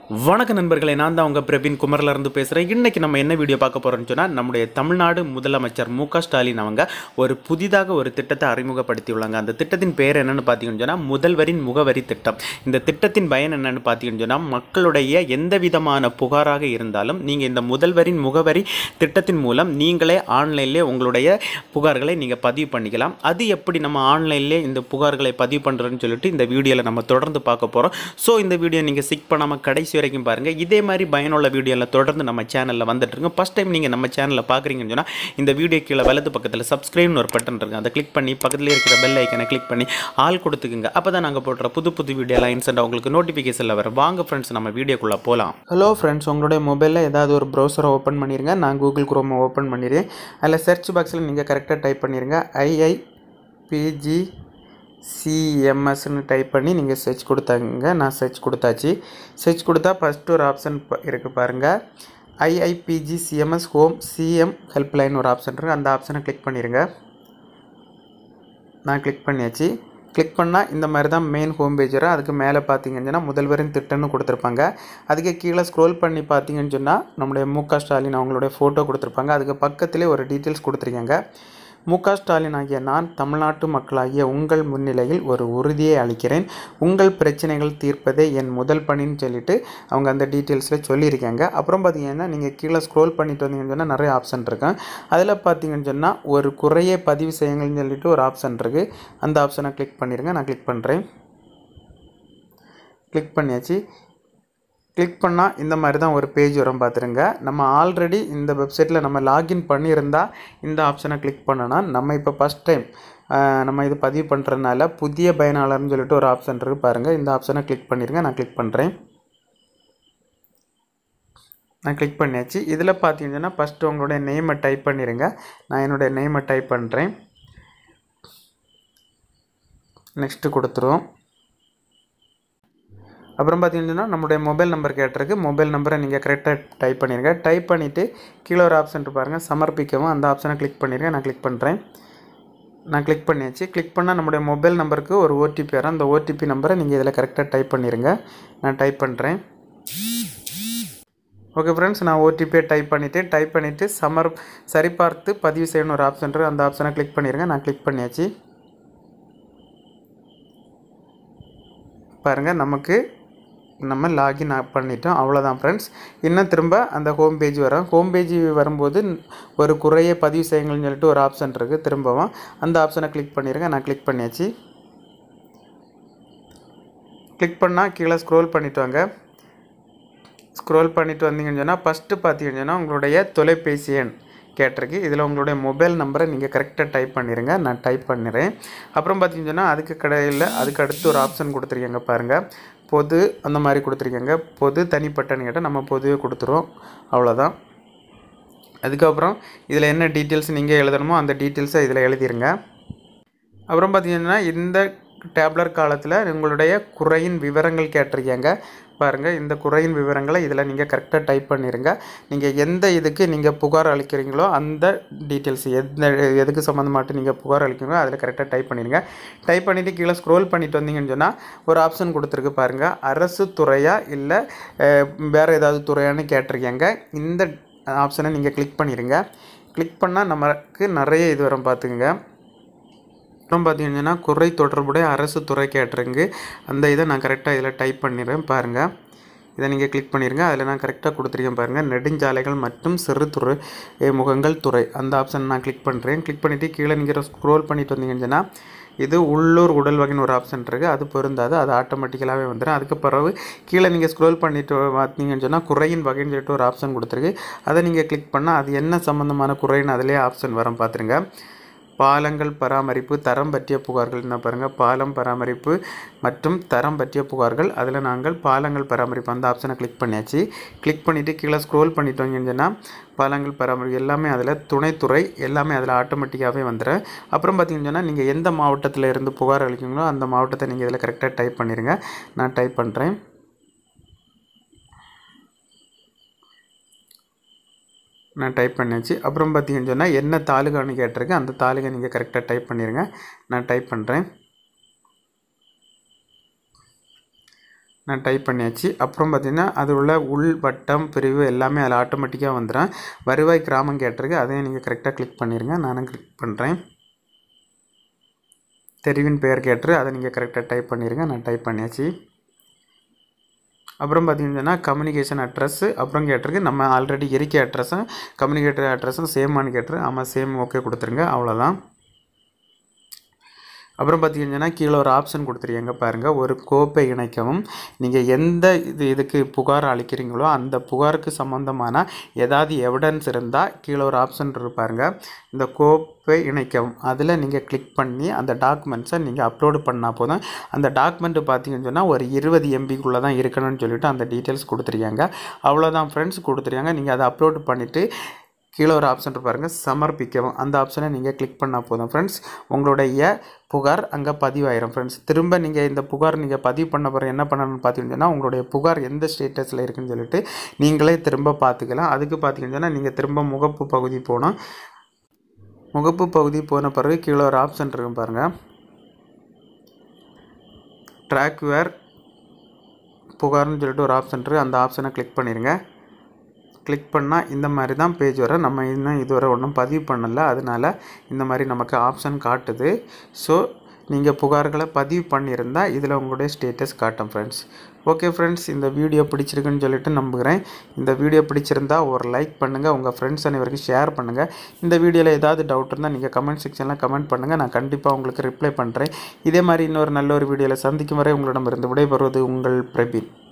வணக்க நண்பர்களே நான் தான் உங்கள் பிரவீன் குமரில் இருந்து பேசுகிறேன் இன்றைக்கி நம்ம என்ன வீடியோ பார்க்க போகிறோம்னு சொன்னால் நம்முடைய தமிழ்நாடு முதலமைச்சர் மு க ஸ்டாலின் அவங்க ஒரு புதிதாக ஒரு திட்டத்தை அறிமுகப்படுத்தியுள்ளாங்க அந்த திட்டத்தின் பேர் என்னன்னு பார்த்தீங்கன்னு சொன்னால் முதல்வரின் முகவரி திட்டம் இந்த திட்டத்தின் பயன் என்னன்னு பார்த்தீங்கன்னு சொன்னால் மக்களுடைய எந்த விதமான புகாராக இருந்தாலும் நீங்கள் இந்த முதல்வரின் முகவரி திட்டத்தின் மூலம் நீங்களே ஆன்லைன்லேயே உங்களுடைய புகார்களை நீங்கள் பதிவு பண்ணிக்கலாம் அது எப்படி நம்ம ஆன்லைன்லேயே இந்த புகார்களை பதிவு பண்ணுறதுன்னு சொல்லிட்டு இந்த வீடியோவில் நம்ம தொடர்ந்து பார்க்க போகிறோம் ஸோ இந்த வீடியோ நீங்கள் சிக் பண்ணாமல் கடைசி வரைக்கும் பாருங்கள் இதே மாதிரி பயனுள்ள வீடியோவில் தொடர்ந்து நம்ம சேனலில் வந்துட்டு இருக்கு ஃபஸ்ட் டைம் நீங்கள் நம்ம சேனலில் பார்க்குறீங்கன்னு சொன்னால் இந்த வீடியோ கீழே வலது பக்கத்தில் சப்ஸ்கிரைப்னு ஒரு பட்டன் இருக்குது அதை கிளிக் பண்ணி பக்கத்தில் இருக்கிற பெல் ஐக்கனை கிளிக் பண்ணி ஆள் கொடுத்துக்குங்க அப்போ தான் நாங்கள் போடுற புது புது வீடியோலாம் இன்ஸ்டன்ட் உங்களுக்கு நோட்டிஃபிகேஷனில் வரும் வாங்க ஃப்ரெண்ட்ஸ் நம்ம வீடியோக்குள்ளே போகலாம் ஹலோ ஃப்ரெண்ட்ஸ் உங்களுடைய மொபைலில் ஏதாவது ஒரு ப்ரௌசரை ஓப்பன் பண்ணிடுங்க நான் கூகுள் குரோமை ஓப்பன் பண்ணிடுறேன் அதில் சர்ச் பாக்ஸில் நீங்கள் கரெக்டாக டைப் பண்ணிடுங்க ஐஐபிஜி சிஎம்எஸ்ன்னு டைப் பண்ணி நீங்கள் சர்ச் கொடுத்தாங்க நான் சர்ச் கொடுத்தாச்சு சர்ச் கொடுத்தா ஃபஸ்ட்டு ஒரு ஆப்ஷன் இருக்குது பாருங்கள் IIPG CMS home CM helpline ஒரு ஆப்ஷன் இருக்குது அந்த ஆப்ஷனை கிளிக் பண்ணிடுங்க நான் கிளிக் பண்ணியாச்சு கிளிக் பண்ணால் இந்த மாதிரி தான் மெயின் ஹோம் பேஜ் வரும் அதுக்கு மேலே பார்த்தீங்கன்னா முதல்வரின் திட்டம்னு கொடுத்துருப்பாங்க அதுக்கு கீழே ஸ்க்ரோல் பண்ணி பார்த்தீங்கன்னு சொன்னால் நம்முடைய மு க ஸ்டாலின் அவங்களுடைய ஃபோட்டோ கொடுத்துருப்பாங்க அதுக்கு பக்கத்திலே ஒரு டீட்டெயில்ஸ் கொடுத்துருக்காங்க மு க ஸ்டாலின் ஆகிய நான் தமிழ்நாட்டு மக்களாகிய உங்கள் முன்னிலையில் ஒரு உறுதியை அளிக்கிறேன் உங்கள் பிரச்சனைகள் தீர்ப்பதே என் முதல் பணின்னு சொல்லிட்டு அவங்க அந்த டீட்டெயில்ஸில் சொல்லியிருக்காங்க அப்புறம் பார்த்தீங்கன்னா நீங்கள் கீழே ஸ்க்ரோல் பண்ணிட்டு வந்தீங்கன்னு சொன்னால் நிறைய ஆப்ஷன் இருக்கும் அதில் பார்த்தீங்கன்னு சொன்னால் ஒரு குறையை பதிவு செய்யுங்கள்னு சொல்லிட்டு ஒரு ஆப்ஷன் இருக்குது அந்த ஆப்ஷனை கிளிக் பண்ணிடுங்க நான் கிளிக் பண்ணுறேன் கிளிக் பண்ணியாச்சு கிளிக் பண்ணால் இந்த மாதிரி தான் ஒரு பேஜ் வரும் பார்த்துருங்க நம்ம ஆல்ரெடி இந்த வெப்சைட்டில் நம்ம லாகின் பண்ணியிருந்தால் இந்த ஆப்ஷனை கிளிக் பண்ணனா நம்ம இப்போ ஃபஸ்ட் டைம் நம்ம இது பதிவு பண்ணுறதுனால புதிய பயனாளர்னு சொல்லிட்டு ஒரு ஆப்ஷன் இருக்குது பாருங்கள் இந்த ஆப்ஷனை கிளிக் பண்ணிடுங்க நான் கிளிக் பண்ணுறேன் நான் கிளிக் பண்ணியாச்சு இதில் பார்த்தீங்கன்னா ஃபஸ்ட்டு உங்களுடைய நேமை டைப் பண்ணிடுங்க நான் என்னுடைய நேமை டைப் பண்ணுறேன் நெக்ஸ்ட்டு கொடுத்துருவோம் அப்புறம் பார்த்தீங்கன்னா நம்மளுடைய மொபைல் நம்பர் கேட்டிருக்கு மொபைல் நம்பரை நீங்கள் கரெக்டாக டைப் பண்ணிடுங்க டைப் பண்ணிவிட்டு கீழே ஒரு ஆப்ஷன் பாருங்கள் சமர்ப்பிக்கவும் அந்த ஆப்ஷனை கிளிக் பண்ணிடுங்க நான் கிளிக் பண்ணுறேன் நான் கிளிக் பண்ணியாச்சு கிளிக் பண்ணால் நம்முடைய மொபைல் நம்பருக்கு ஒரு ஓடிபி வரும் அந்த ஓடிபி நம்பரை நீங்கள் இதில் கரெக்டாக டைப் பண்ணிடுங்க நான் டைப் பண்ணுறேன் ஓகே ஃப்ரெண்ட்ஸ் நான் ஓடிபியை டைப் பண்ணிவிட்டு டைப் பண்ணிவிட்டு சமர் சரிபார்த்து பதிவு செய்யணும் ஒரு ஆப்ஷன் இருக்குது அந்த ஆப்ஷனை கிளிக் பண்ணிடுங்க நான் கிளிக் பண்ணியாச்சு பாருங்கள் நமக்கு நம்ம லாகின் பண்ணிட்டோம் அவ்வளோதான் ஃப்ரெண்ட்ஸ் இன்னும் திரும்ப அந்த ஹோம் பேஜ் வரும் ஹோம் பேஜ் வரும்போது ஒரு குறையை பதிவு செய்யுங்கள்னு சொல்லிட்டு ஒரு ஆப்ஷன் இருக்குது திரும்பவும் அந்த ஆப்ஷனை கிளிக் பண்ணிடுங்க நான் கிளிக் பண்ணியாச்சு கிளிக் பண்ணால் கீழே ஸ்க்ரோல் பண்ணிட்டு வாங்க ஸ்க்ரோல் பண்ணிட்டு வந்தீங்கன்னு சொன்னால் ஃபஸ்ட்டு பார்த்தீங்கன்னு சொன்னால் உங்களுடைய தொலைபேசி எண் கேட்டிருக்கு இதில் உங்களுடைய மொபைல் நம்பரை நீங்கள் கரெக்டாக டைப் பண்ணிடுங்க நான் டைப் பண்ணிடுறேன் அப்புறம் பார்த்தீங்கன்னா அதுக்கு கடையில் அதுக்கு அடுத்து ஒரு ஆப்ஷன் கொடுத்துருக்கீங்க பாருங்கள் பொது அந்த மாதிரி கொடுத்துருக்கீங்க பொது தனிப்பட்டன்னு கேட்டால் நம்ம பொதுவே கொடுத்துருவோம் அவ்வளோதான் அதுக்கப்புறம் இதில் என்ன டீட்டெயில்ஸ் நீங்கள் எழுதணுமோ அந்த டீட்டெயில்ஸை இதில் எழுதிருங்க அப்புறம் பார்த்தீங்கன்னா இந்த டேப்லர் காலத்தில் உங்களுடைய குறையின் விவரங்கள் கேட்டிருக்கீங்க பாருங்கள் இந்த குறையின் விவரங்களை இதில் நீங்கள் கரெக்டாக டைப் பண்ணிடுங்க நீங்கள் எந்த இதுக்கு நீங்கள் புகார் அளிக்கிறீங்களோ அந்த டீட்டெயில்ஸ் எந்த எதுக்கு சம்மந்தமாட்டு நீங்கள் புகார் அளிக்கிறீங்களோ அதில் கரெக்டாக டைப் பண்ணிடுங்க டைப் பண்ணிவிட்டு கீழே ஸ்க்ரோல் பண்ணிட்டு வந்தீங்கன்னு சொன்னால் ஒரு ஆப்ஷன் கொடுத்துருக்கு பாருங்கள் அரசு துறையா இல்லை வேறு ஏதாவது துறையான்னு கேட்டிருக்கீங்க இந்த ஆப்ஷனை நீங்கள் கிளிக் பண்ணிடுங்க கிளிக் பண்ணால் நமக்கு நிறைய இது வரும் பார்த்துக்குங்க அப்புறம் பார்த்தீங்கன்னா குறை தொடர்புடைய அரசு துறை கேட்டிருக்கு அந்த இதை நான் கரெக்டாக இதில் டைப் பண்ணிடுறேன் பாருங்கள் இதை நீங்கள் கிளிக் பண்ணிடுங்க அதில் நான் கரெக்டாக கொடுத்துருக்கேன் பாருங்கள் நெடுஞ்சாலைகள் மற்றும் சிறு துறை முகங்கள் துறை அந்த ஆப்ஷன் நான் கிளிக் பண்ணுறேன் கிளிக் பண்ணிவிட்டு கீழே நீங்கள் ஸ்க்ரோல் பண்ணிட்டு வந்தீங்கன்னா இது உள்ளூர் உடல் வகைன்னு ஒரு ஆப்ஷன் இருக்குது அது பொருந்தாது அது ஆட்டோமேட்டிக்கலாகவே வந்துடும் அதுக்கு பிறகு கீழே நீங்கள் ஸ்க்ரோல் பண்ணிட்டு பார்த்தீங்கன்னு சொன்னால் குறையின் வகைன்னு சொல்லிட்டு ஒரு ஆப்ஷன் கொடுத்துருக்கு அதை நீங்கள் கிளிக் பண்ணால் அது என்ன சம்மந்தமான குறைன்னு அதிலே ஆப்ஷன் வரும் பார்த்துருங்க பாலங்கள் பராமரிப்பு தரம் பற்றிய புகார்கள் என்ன பாருங்கள் பாலம் பராமரிப்பு மற்றும் தரம் பற்றிய புகார்கள் அதில் நாங்கள் பாலங்கள் பராமரிப்பு அந்த ஆப்ஷனை கிளிக் பண்ணியாச்சு கிளிக் பண்ணிவிட்டு கீழே ஸ்க்ரோல் பண்ணிட்டோங்கன்னு சொன்னால் பாலங்கள் பராமரிப்பு எல்லாமே அதில் துணைத்துறை எல்லாமே அதில் ஆட்டோமேட்டிக்காகவே வந்துடும் அப்புறம் பார்த்தீங்கன்னு சொன்னால் நீங்கள் எந்த மாவட்டத்தில் இருந்து புகார் அளிக்கிறீங்களோ அந்த மாவட்டத்தை நீங்கள் இதில் கரெக்டாக டைப் பண்ணிடுங்க நான் டைப் பண்ணுறேன் நான் டைப் பண்ணியாச்சு அப்புறம் பார்த்தீங்கன்னு சொன்னால் என்ன தாலுகான்னு கேட்டிருக்கு அந்த தாலுகை நீங்கள் கரெக்டாக டைப் பண்ணிடுங்க நான் டைப் பண்ணுறேன் நான் டைப் பண்ணியாச்சு அப்புறம் பார்த்திங்கன்னா அது உள்ள உள் வட்டம் பிரிவு எல்லாமே அதில் ஆட்டோமேட்டிக்காக வந்துடும் வருவாய் கிராமம் கேட்டிருக்கு அதையும் நீங்கள் கரெக்டாக கிளிக் பண்ணிடுங்க நானும் கிளிக் பண்ணுறேன் தெரிவின் பெயர் கேட்டு அதை நீங்கள் கரெக்டாக டைப் பண்ணிடுங்க நான் டைப் பண்ணியாச்சு அப்புறம் பார்த்தீங்கன்னா கம்யூனிகேஷன் அட்ரஸ்ஸு அப்புறம் கேட்டிருக்கு நம்ம ஆல்ரெடி இருக்கை அட்ரஸும் கம்யூனிகேட்டர் அட்ரஸும் சேமானு கேட்டிருக்கு ஆமாம் சேம் ஓகே கொடுத்துருங்க அவ்வளோதான் அப்புறம் பார்த்தீங்கன்னா கீழே ஒரு ஆப்ஷன் கொடுத்துருக்கீங்க பாருங்கள் ஒரு கோப்பை இணைக்கவும் நீங்கள் எந்த இது இதுக்கு புகார் அளிக்கிறீங்களோ அந்த புகாருக்கு சம்மந்தமான ஏதாவது எவிடன்ஸ் இருந்தால் கீழே ஒரு ஆப்ஷன் இருப்பாருங்க இந்த கோப்பை இணைக்கவும் அதில் நீங்கள் கிளிக் பண்ணி அந்த டாக்குமெண்ட்ஸை நீங்கள் அப்லோடு பண்ணால் போதும் அந்த டாக்குமெண்ட்டு பார்த்தீங்கன்னு சொன்னால் ஒரு இருபது எம்பிக்குள்ளே தான் இருக்கணும்னு சொல்லிட்டு அந்த டீட்டெயில்ஸ் கொடுத்துருக்காங்க அவ்வளோதான் ஃப்ரெண்ட்ஸ் கொடுத்துருக்காங்க நீங்கள் அதை அப்லோடு பண்ணிவிட்டு கீழே ஒரு ஆப்ஷன் பாருங்கள் சமர்ப்பிக்கவும் அந்த ஆப்ஷனை நீங்கள் கிளிக் பண்ணால் போதும் ஃப்ரெண்ட்ஸ் உங்களுடைய புகார் அங்கே பதிவாயிரும் ஃப்ரெண்ட்ஸ் திரும்ப நீங்கள் இந்த புகார் நீங்கள் பதிவு பண்ண பிறகு என்ன பண்ணணும்னு பார்த்தீங்கன்னா உங்களுடைய புகார் எந்த ஸ்டேட்டஸில் இருக்குன்னு சொல்லிட்டு நீங்களே திரும்ப பார்த்துக்கலாம் அதுக்கு பார்த்தீங்கன்னா நீங்கள் திரும்ப முகப்பு பகுதி போகணும் முகப்பு பகுதி போன பிறகு கீழே ஒரு ஆப்ஷன் இருக்கும் பாருங்கள் ட்ராக் வேர் புகார்னு சொல்லிட்டு ஒரு ஆப்ஷன் இருக்குது அந்த ஆப்ஷனை கிளிக் பண்ணிடுங்க கிளிக் பண்ணால் இந்த மாதிரி தான் பேஜ் வரும் நம்ம இன்னும் இதுவரை ஒன்றும் பதிவு பண்ணலை அதனால் இந்த மாதிரி நமக்கு ஆப்ஷன் காட்டுது ஸோ நீங்கள் புகார்களை பதிவு பண்ணியிருந்தால் இதில் உங்களுடைய ஸ்டேட்டஸ் காட்டும் ஃப்ரெண்ட்ஸ் ஓகே ஃப்ரெண்ட்ஸ் இந்த வீடியோ பிடிச்சிருக்குன்னு சொல்லிட்டு நம்புகிறேன் இந்த வீடியோ பிடிச்சிருந்தா ஒரு லைக் பண்ணுங்கள் உங்கள் ஃப்ரெண்ட்ஸ் அனைவருக்கும் ஷேர் பண்ணுங்கள் இந்த வீடியோவில் ஏதாவது டவுட் இருந்தால் நீங்கள் கமெண்ட் செக்ஷனில் கமெண்ட் பண்ணுங்கள் நான் கண்டிப்பாக உங்களுக்கு ரிப்ளை பண்ணுறேன் இதே மாதிரி இன்னொரு நல்ல ஒரு வீடியோவில் சந்திக்கும் வரை உங்களிடமிருந்து விடைபெறுவது உங்கள் பிரபீன்